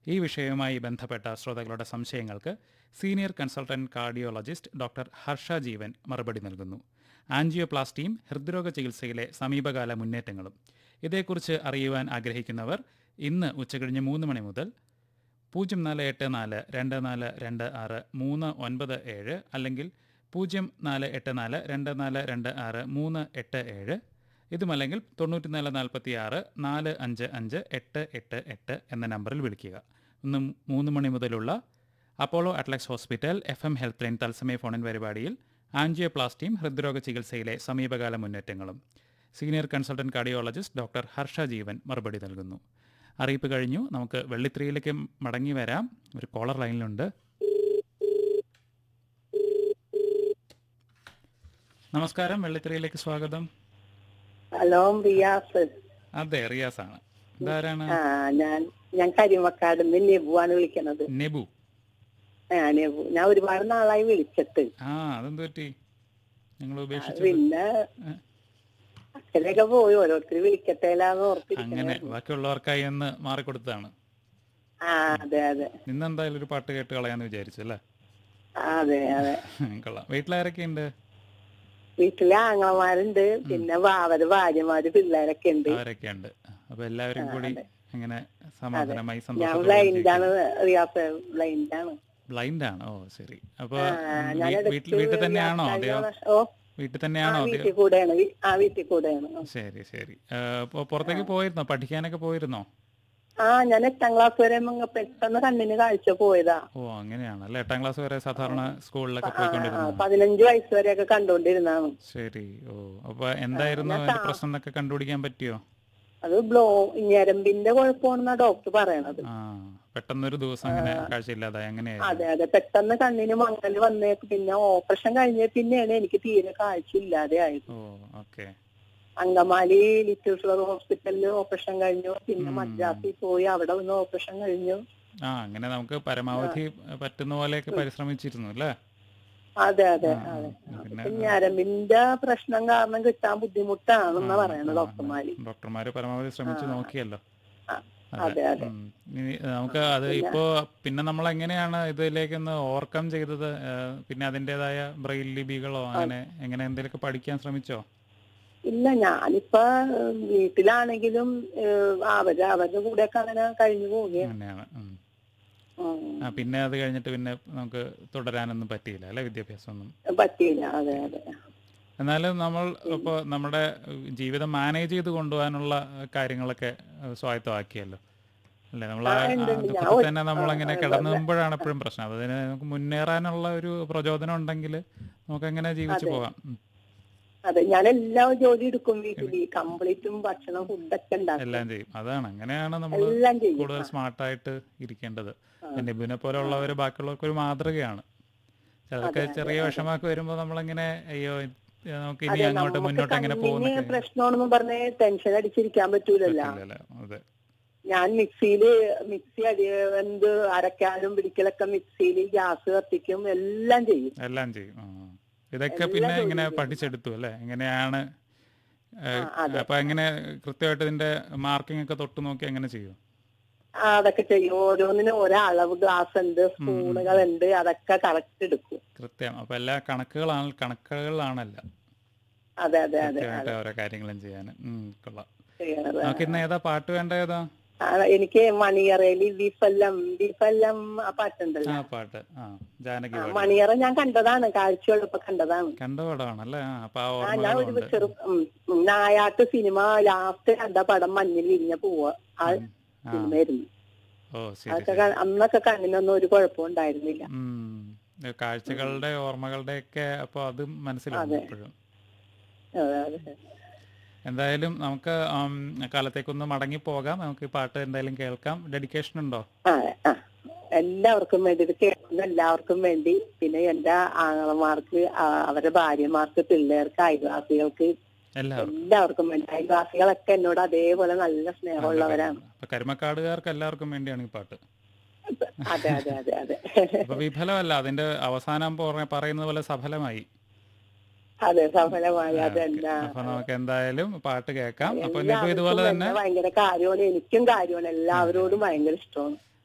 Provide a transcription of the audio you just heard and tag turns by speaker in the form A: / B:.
A: ഈ വിഷയവുമായി ബന്ധപ്പെട്ട ശ്രോതാക്കളുടെ സംശയങ്ങൾക്ക് senior consultant cardiologist doctor Harsha Jeevan മറുപടി നൽകുന്നു ആൻജിയോപ്ലാസ്റ്റിയും ഹൃദ്രോഗ ചികിത്സയിലെ സമീപകാല മുന്നേറ്റങ്ങളും ഇതേക്കുറിച്ച് അറിയുവാൻ ആഗ്രഹിക്കുന്നവർ ഇന്ന് ഉച്ചകഴിഞ്ഞ് മൂന്ന് മണി മുതൽ പൂജ്യം നാല് എട്ട് നാല് രണ്ട് നാല് രണ്ട് ആറ് മൂന്ന് ഒൻപത് ഏഴ് അല്ലെങ്കിൽ പൂജ്യം നാല് എട്ട് നാല് രണ്ട് നാല് രണ്ട് ആറ് മൂന്ന് എട്ട് ഏഴ് ഇതുമല്ലെങ്കിൽ തൊണ്ണൂറ്റി നാല് നാൽപ്പത്തി ആറ് നാല് അഞ്ച് അഞ്ച് എട്ട് എട്ട് എട്ട് എന്ന നമ്പറിൽ വിളിക്കുക ഇന്ന് മൂന്ന് മണി മുതലുള്ള Apollo Adlux hospital F M health line തത്സമയ ഫോണിൻ പരിപാടിയിൽ ആൻജിയോപ്ലാസ്റ്റിയും ഹൃദ്രോഗ ചികിത്സയിലെ സമീപകാല മുന്നേറ്റങ്ങളും senior consultant cardiologist doctor Harsha Jeevan മറുപടി നൽകുന്നു അറിയിപ്പ് കഴിഞ്ഞു നമുക്ക് വെള്ളിത്തിരിയിലേക്ക് മടങ്ങി വരാം ഒരു കോളർ ലൈനിലുണ്ട് നമസ്കാരം വെള്ളിത്തിരിയിലേക്ക് സ്വാഗതം
B: ഹലോ റിയാസ്
A: അതെ റിയാസാണ് ഇതാരാണ്
B: ആ ഞാൻ ഞാൻ കരിമക്കാട് നിന്ന് നെബുവാണ് വിളിക്കണത്
A: നെബു
B: ആ നെബു ഞാൻ ഒരുപാട് നാളായി വിളിച്ചിട്ട്
A: ആ അതെന്ത് പറ്റി ഞങ്ങൾ ഉപേക്ഷിച്ചു
B: പിന്നെ അച്ഛനൊക്കെ പോയി ഓരോരുത്തർ വിളിക്കട്ടേലാന്ന്
A: അങ്ങനെ
B: ഓർത്തിരിക്കണ
A: ബാക്കിയുള്ളവർക്കായി ഒന്ന് മാറിക്കൊടുത്തതാണ്
B: ആ അതെ അതെ
A: ഇന്നെന്തായാലും ഒരു പാട്ട് കേട്ട് കളയാന്ന് വിചാരിച്ചു അല്ലേ
B: ആ, അതെ അതെ
A: കൊള്ളാം വീട്ടിലാരൊക്കെ ഉണ്ട്
B: വീട്ടിലെ ആങ്ങളമാരുണ്ട് പിന്നെ വാവര് ഭാര്യമാര് പിള്ളേരൊക്കെ ഉണ്ട്
A: അവരൊക്കെ ഉണ്ട് അപ്പൊ എല്ലാവരും കൂടി അങ്ങനെ സമാധാനമായി
B: ഞാൻ
A: സന്തോഷത്തോടെ
B: ബ്ലൈൻഡാണ് റിയാസ് ബ്ലൈൻഡാണ്
A: ബ്ലൈൻഡ് ആണ് ഓ ശരി അപ്പൊ
B: ഞാൻ
A: വീ- വീട്ടിൽ വീട്ടിൽ തന്നെയാണോ അതെയോ
B: ഓ
A: വീട്ടിൽ
B: ആ
A: തന്നെയാണോ അതെയോ
B: വീട്ടിൽ കൂടെയാണ് വീ- ആ വീട്ടിൽ കൂടെയാണ് ആ.
A: ശരി ശരി ആ, അപ്പൊ പുറത്തേക്ക് പോയിരുന്നോ പഠിക്കാനൊക്കെ പോയിരുന്നോ
B: ആ ഞാൻ എട്ടാം ക്ലാസ് വരെ അങ്ങ് പെട്ടെന്ന് കണ്ണിന് കാഴ്ച പോയതാ
A: ഓ അങ്ങനെയാണ് അല്ലെ എട്ടാം ക്ലാസ് വരെ സാധാരണ സ്കൂളിലൊക്കെ
B: ആ,
A: പോയിക്കൊണ്ടിരുന്നു
B: പതിനഞ്ച് വയസ്സ് വരെയൊക്കെ കണ്ടോണ്ടിരുന്നാണ്
A: ശരി ഓ അപ്പൊ എന്തായിരുന്നു അതിന്റെ പ്രശ്നം എന്നൊക്കെ കണ്ടുപിടിക്കാൻ പറ്റിയോ
B: അത് ബ്ലോ ഞരമ്പിന്റെ കുഴപ്പമാണെന്നാ ഡോക്ടർ പറയണത്
A: ആ പെട്ടെന്നൊരു ദിവസം അങ്ങനെ കാഴ്ചയില്ലാതായി അങ്ങനെയായിരുന്നു
B: അതെ അതെ പെട്ടെന്ന് കണ്ണിന് മങ്ങല് വന്നേക്ക് പിന്നെ ഓപ്പറേഷൻ കഴിഞ്ഞ പിന്നെയാണ് എനിക്ക് തീരെ കാഴ്ച ഇല്ലാതെ ആയത്
A: oh okay
B: Angamaly little flower ഹോസ്പിറ്റലിൽ ഓപ്പറേഷൻ കഴിഞ്ഞു പിന്നെ മദ്രാസിൽ പോയി അവിടെ നിന്ന് ഓപ്പറേഷൻ കഴിഞ്ഞു
A: ആ അങ്ങനെ നമുക്ക് പരമാവധി പറ്റുന്ന പോലെയൊക്കെ പരിശ്രമിച്ചിരുന്നു അല്ലേ
B: അതെ അതെ
A: ആ,
B: അതെ
A: ആ, പിന്നെ
B: അപ്പൊ ഞരമ്പിന്റെ പ്രശ്നം കാരണം കിട്ടാൻ ബുദ്ധിമുട്ടാണെന്നാ പറയണത് ഡോക്ടർമാര്
A: ഡോക്ടർമാര് പരമാവധി ശ്രമിച്ചു നോക്കിയല്ലോ
B: ആ,
A: അതെ
B: അതെ അതെ
A: ഉം. ഇനി നമുക്ക് അത് ഇപ്പോ പിന്നെ നമ്മൾ എങ്ങനെയാണ് ഇതിലേക്കൊന്ന് ഓവർകം ചെയ്തത് ആ, പിന്നെ അതിൻ്റെതായ ബ്രെയിൽ ലിപികളോ അങ്ങനെ എങ്ങനെ എന്തെങ്കിലുമൊക്കെ പഠിക്കാൻ ശ്രമിച്ചോ
B: ഇല്ല ഞാനിപ്പോ ഏഹ്, വീട്ടിലാണെങ്കിലും ഏഹ്, അവര് അവരുടെ കൂടെയൊക്കെ അങ്ങനെ കഴിഞ്ഞു പോവുകയാണ്
A: അങ്ങനെയാണ് ഉം.
B: ഉം.
A: ആ പിന്നെ അത് കഴിഞ്ഞിട്ട് പിന്നെ നമുക്ക് തുടരാനൊന്നും പറ്റിയില്ല അല്ലെ വിദ്യാഭ്യാസം ഒന്നും
B: പറ്റിയില്ല അതെ അതെ
A: എന്നാലും നമ്മൾ ഇപ്പോൾ നമ്മുടെ ജീവിതം മാനേജ് ചെയ്ത് കൊണ്ടുപോകാനുള്ള കാര്യങ്ങളൊക്കെ ഏഹ്, സ്വായത്തമാക്കിയല്ലോ അല്ലേ നമ്മൾ ആ
B: ആ, ഉണ്ട്,
A: ആ
B: ഉണ്ട്. ഞാൻ
A: ദുഃഖത്തിൽ
B: ഒരു-
A: തന്നെ നമ്മൾ അങ്ങനെ
B: ആ,
A: കിടന്നുമ്പോഴാണ് എപ്പോഴും പ്രശ്നം അപ്പൊ അതിന് നമുക്ക് മുന്നേറാനുള്ള ഒരു പ്രചോദനം ഉണ്ടെങ്കിൽ നമുക്ക് അങ്ങനെ ജീവിച്ചു പോകാം ഉം.
B: അതെ ഞാൻ എല്ലാ ജോലി എടുക്കും വീട്ടിൽ കംപ്ലീറ്റും ഭക്ഷണം ഫുഡൊക്കെ ഉണ്ടാക്കും
A: എല്ലാം ചെയ്യും അതാണ് അങ്ങനെയാണ് നമ്മൾ
B: എല്ലാം ചെയ്യും
A: കൂടുതൽ സ്മാർട്ടായിട്ട് ഇരിക്കേണ്ടത് നിബുനെ പോലുള്ളവർ ബാക്കിയുള്ളവർക്ക് ഒരു മാതൃകയാണ് ചിലർക്ക് ചെറിയ വിഷമമൊക്കെ വരുമ്പോൾ നമ്മളിങ്ങനെ അയ്യോ ഇത് നമുക്ക് ഇനി അങ്ങോട്ട് മുന്നോട്ട് എങ്ങനെ
B: കണ്ണിന്
A: പോകുന്നൊക്കെ
B: പ്രശ്നമാണെന്ന് പറഞ്ഞ് ടെൻഷൻ അടിച്ചിരിക്കാൻ പറ്റൂലല്ലോ
A: ഇല്ലല്ലോ അതെ
B: ഞാൻ മിക്സിയില് മിക്സി അടി എന്ത് അരക്കാനും പിടിക്കലൊക്കെ മിക്സിയിൽ ഗ്യാസ് കത്തിക്കും എല്ലാം ചെയ്യും
A: എല്ലാം ചെയ്യും ആ. ഇതൊക്കെ പിന്നെ ഇങ്ങനെ പഠിച്ചെടുത്തു അല്ലേ എങ്ങനെയാണ് ഏഹ്, അപ്പൊ എങ്ങനെ കൃത്യമായിട്ട് ഇതിന്റെ മാർക്കിംഗ് ഒക്കെ തൊട്ട് നോക്കി എങ്ങനെ ചെയ്യും
B: ആ, അതൊക്കെ ചെയ്യും ഓരോന്നിനും ഓരോ അളവ് ഗ്ലാസ് ഉണ്ട് സ്പൂണുകൾ ഉണ്ട് അതൊക്കെ കറക്റ്റ് എടുക്കും
A: കൃത്യം അപ്പൊ എല്ലാ കണക്കുകളാണ് കണക്കുകളാണല്ല
B: അതെ അതെ അതെ
A: കൃത്യമായിട്ട് ഓരോ കാര്യങ്ങളും ചെയ്യാൻ ഉം, കൊള്ളാം
B: ചെയ്യണത്
A: നമുക്ക് ഇന്ന് ഏതാ പാട്ട് വേണ്ട ഏതാ
B: ആ, എനിക്ക് മണിയറയില് ബീഫെല്ലാം ബീഫെല്ലാം ആ പാട്ടുണ്ടല്ലോ
A: ആ പാട്ട് ആ ജാനകി
B: ആ,
A: പാടി
B: മണിയറ ഞാൻ കണ്ടതാണ് കാഴ്ചയുള്ളപ്പോ കണ്ടതാണ്
A: കണ്ട പടമാണല്ലേ ആ അപ്പൊ ആ
B: ആ ഞാൻ ഒരു
A: ഓർമ്മകളുണ്ട്
B: ചെറു ഉം, ഉം, നായാട്ട് സിനിമ ലാസ്റ്റ് കണ്ട പടം മഞ്ഞിൽ വിരിഞ്ഞ പോവാ ആ
A: ആ
B: സിനിമയായിരുന്നു
A: ഓ ശരി
B: അതൊക്കെ ക- അന്നൊക്കെ കണ്ണിനൊന്നും ഒരു കുഴപ്പവും ഉണ്ടായിരുന്നില്ല
A: ഉം. ഏ, കാഴ്ചകളുടെ ഓർമ്മകളുടെ ഒക്കെ അപ്പൊ അത് മനസ്സിലാവും എപ്പോഴും
B: അതെ, അതെ.
A: എന്തായാലും നമുക്ക് ആം, കാലത്തേക്കൊന്ന് മടങ്ങി പോകാം നമുക്ക് ഈ പാട്ട് എന്തായാലും കേൾക്കാം ഡെഡിക്കേഷൻ ഉണ്ടോ
B: ആ ആ എല്ലാവർക്കും വേണ്ടി ഇത് കേൾക്കുന്ന എല്ലാവർക്കും വേണ്ടി പിന്നെ എന്റെ ആങ്ങളമാർക്ക് ആ, അവരുടെ ഭാര്യമാർക്ക് പിള്ളേർക്ക് അയൽവാസികൾക്ക്
A: എല്ലാവർക്കും
B: എല്ലാവർക്കും വേണ്ടി അയൽവാസികളൊക്കെ എന്നോട് അതേപോലെ നല്ല സ്നേഹമുള്ളവരാണ്
A: അപ്പൊ കരുമക്കാടുകാർക്ക് എല്ലാവർക്കും വേണ്ടിയാണ് ഈ പാട്ട്
B: അതെ അതെ അതെ അതെ
A: അപ്പൊ വിഫലമല്ല അതിന്റെ അവസാനം പറ- പറയുന്നത് പോലെ സഫലമായി
B: അതെ സഫലമായി അതെന്താ
A: അപ്പൊ നമുക്ക് എന്തായാലും പാട്ട് കേൾക്കാം അപ്പൊ ഇനിയിപ്പോ
B: എല്ലാവർക്കും
A: ഇതുപോലെ തന്നെ
B: എന്നെ ഭയങ്കര കാര്യമാണ് എനിക്കും കാര്യമാണ് എല്ലാവരോടും ഭയങ്കര ഇഷ്ടമാണ്